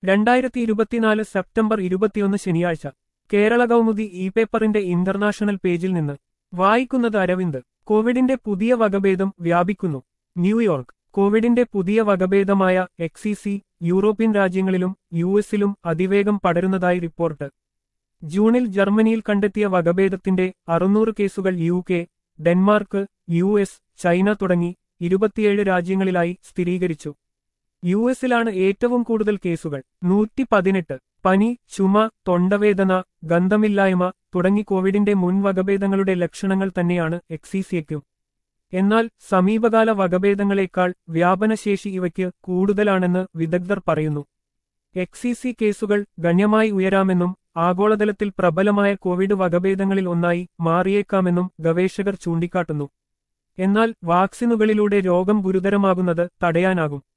രണ്ടായിരത്തി ഇരുപത്തിനാല് സെപ്റ്റംബർ ഇരുപത്തിയൊന്ന് ശനിയാഴ്ച കേരള കൗമുദി ഇ പേപ്പറിന്റെ ഇന്റർനാഷണൽ പേജിൽ നിന്ന് വായിക്കുന്നത് അരവിന്ദ് കോവിഡിന്റെ പുതിയ വകഭേദം വ്യാപിക്കുന്നു ന്യൂയോർക്ക് കോവിഡിന്റെ പുതിയ വകഭേദമായ എക്സിസി യൂറോപ്യൻ രാജ്യങ്ങളിലും യു എസിലും അതിവേഗം പടരുന്നതായി റിപ്പോർട്ട് ജൂണിൽ ജർമ്മനിയിൽ കണ്ടെത്തിയ വകഭേദത്തിന്റെ അറുന്നൂറ് കേസുകൾ U K Denmark U S China തുടങ്ങി ഇരുപത്തിയേഴ് രാജ്യങ്ങളിലായി സ്ഥിരീകരിച്ചു യു എസിലാണ് ഏറ്റവും കൂടുതൽ കേസുകൾ നൂറ്റി പതിനെട്ട് പനി ചുമ തൊണ്ടവേദന ഗന്ധമില്ലായ്മ തുടങ്ങി കോവിഡിന്റെ മുൻ വകഭേദങ്ങളുടെ ലക്ഷണങ്ങൾ തന്നെയാണ് എക്സീസിയയ്ക്കും എന്നാൽ സമീപകാല വകഭേദങ്ങളെക്കാൾ വ്യാപനശേഷി ഇവയ്ക്ക് കൂടുതലാണെന്ന് വിദഗ്ധർ പറയുന്നു എക്സിസി കേസുകൾ ഗണ്യമായി ഉയരാമെന്നും ആഗോളതലത്തിൽ പ്രബലമായ കോവിഡ് വകഭേദങ്ങളിൽ ഒന്നായി മാറിയേക്കാമെന്നും ഗവേഷകർ ചൂണ്ടിക്കാട്ടുന്നു എന്നാൽ വാക്സിനുകളിലൂടെ രോഗം ഗുരുതരമാകുന്നത് തടയാനാകും